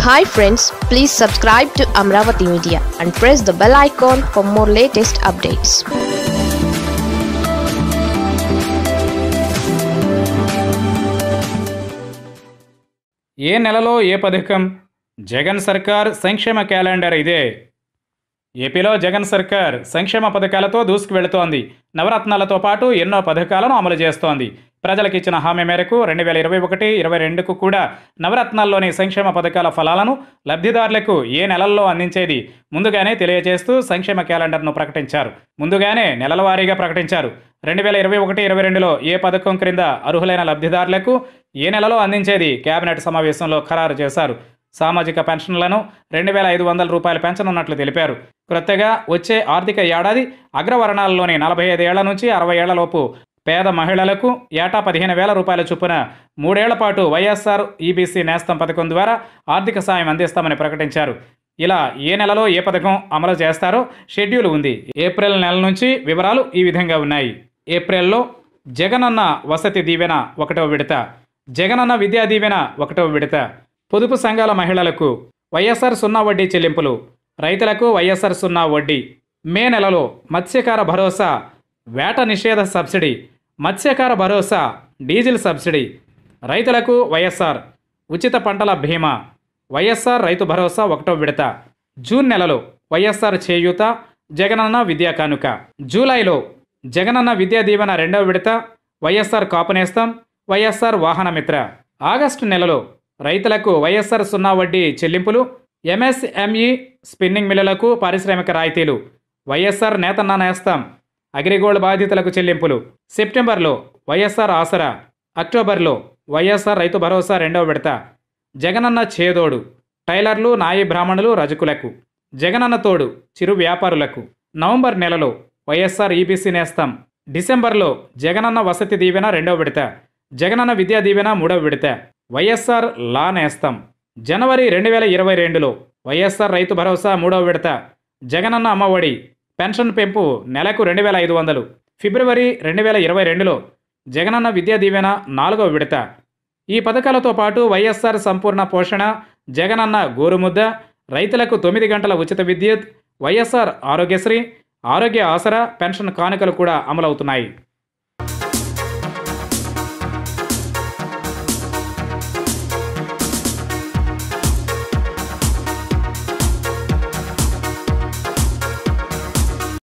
hi friends please subscribe to Amaravati media and press the bell icon for more latest updates ఏ నెలలో ఏ పథకం జగన్ సర్కార్ సంక్షేమ క్యాలెండర్ ఇదే ఏపీలో జగన్ సర్కార్ సంక్షేమ పథకాలతో దూసుకువెళుతోంది నవరత్నాలతో పాటు ఎన్నో పథకాలను అమలు చేస్తోంది ప్రజలకు ఇచ్చిన హామీ మేరకు రెండు వేల ఇరవై ఒకటి ఇరవై రెండుకు కూడా నవరత్నాల్లోని సంక్షేమ పథకాల ఫలాలను లబ్ధిదారులకు ఏ నెలల్లో అందించేది ముందుగానే తెలియజేస్తూ సంక్షేమ క్యాలెండర్ను ప్రకటించారు ముందుగానే నెలల వారీగా ప్రకటించారు రెండు వేల ఇరవై ఒకటి ఇరవై రెండులో ఏ పథకం క్రింద అర్హులైన లబ్ధిదారులకు ఏ నెలలో అందించేది కేబినెట్ సమావేశంలో ఖరారు చేశారు సామాజిక పెన్షన్లను రెండు వేల ఐదు వందల రూపాయలు పెంచనున్నట్లు తెలిపారు క్రొత్తగా వచ్చే ఆర్థిక ఏడాది అగ్రవర్ణాల్లోని నలభై ఐదు ఏళ్ల నుంచి అరవై ఏళ్లలోపు పేద మహిళలకు ఏటా పదిహేను వేల రూపాయల చొప్పున మూడేళ్ల పాటు వైఎస్ఆర్ ఈబీసీ నేస్తం పథకం ద్వారా ఆర్థిక సాయం అందిస్తామని ప్రకటించారు ఇలా ఏ నెలలో ఏ పథకం అమలు చేస్తారో షెడ్యూల్ ఉంది ఏప్రిల్ నెల నుంచి వివరాలు ఈ విధంగా ఉన్నాయి ఏప్రిల్లో జగనన్న వసతి దీవెన ఒకటో విడత జగనన్న విద్యా దీవెన ఒకటో విడత పొదుపు సంఘాల మహిళలకు వైఎస్ఆర్ సున్నా వడ్డీ చెల్లింపులు రైతులకు వైఎస్ఆర్ సున్నా వడ్డీ మే నెలలో మత్స్యకార భరోసా వేట నిషేధ సబ్సిడీ మత్స్యకార భరోసా డీజిల్ సబ్సిడీ రైతులకు వైఎస్ఆర్ ఉచిత పంటల బీమా వైఎస్ఆర్ రైతు భరోసా ఒకటో విడత జూన్ నెలలో వైఎస్ఆర్ చేయూత జగనన్న విద్యా కానుక జూలైలో జగనన్న విద్యా దీవెన రెండవ విడత వైఎస్ఆర్ కాపునేస్తం వైఎస్ఆర్ వాహనమిత్ర ఆగస్టు నెలలో రైతులకు వైఎస్ఆర్ సున్నా వడ్డీ చెల్లింపులు ఎంఎస్ఎంఈ స్పిన్నింగ్ మిల్లులకు పారిశ్రామిక రాయితీలు వైఎస్ఆర్ నేతన్న నేస్తం అగ్రిగోల్డ్ బాధితులకు చెల్లింపులు సెప్టెంబర్లో వైఎస్ఆర్ ఆసరా అక్టోబర్లో వైఎస్ఆర్ రైతు భరోసా రెండవ విడత జగనన్న చేదోడు టైలర్లు నాయి బ్రాహ్మణులు రజకులకు జగనన్న తోడు చిరు వ్యాపారులకు నవంబర్ నెలలో వైఎస్ఆర్ ఈబీసీ నేస్తం డిసెంబర్లో జగనన్న వసతి దీవెన రెండవ విడత జగనన్న విద్యా దీవెన మూడవ విడత వైఎస్ఆర్ లా నేస్తం జనవరి రెండు వేల ఇరవై రెండులో వైఎస్ఆర్ రైతు భరోసా మూడవ విడత జగనన్న అమ్మఒడి పెన్షన్ పెంపు నెలకు రెండు వేల ఐదు వందలు ఫిబ్రవరి రెండు వేల ఇరవై రెండులో జగనన్న విద్యా దీవెన నాలుగవ విడత ఈ పథకాలతో పాటు వైఎస్ఆర్ సంపూర్ణ పోషణ జగనన్న గోరుముద్ద రైతులకు తొమ్మిది గంటల ఉచిత విద్యుత్ వైఎస్ఆర్ ఆరోగ్యశ్రీ ఆరోగ్య ఆసరా పెన్షన్ కానుకలు కూడా అమలవుతున్నాయి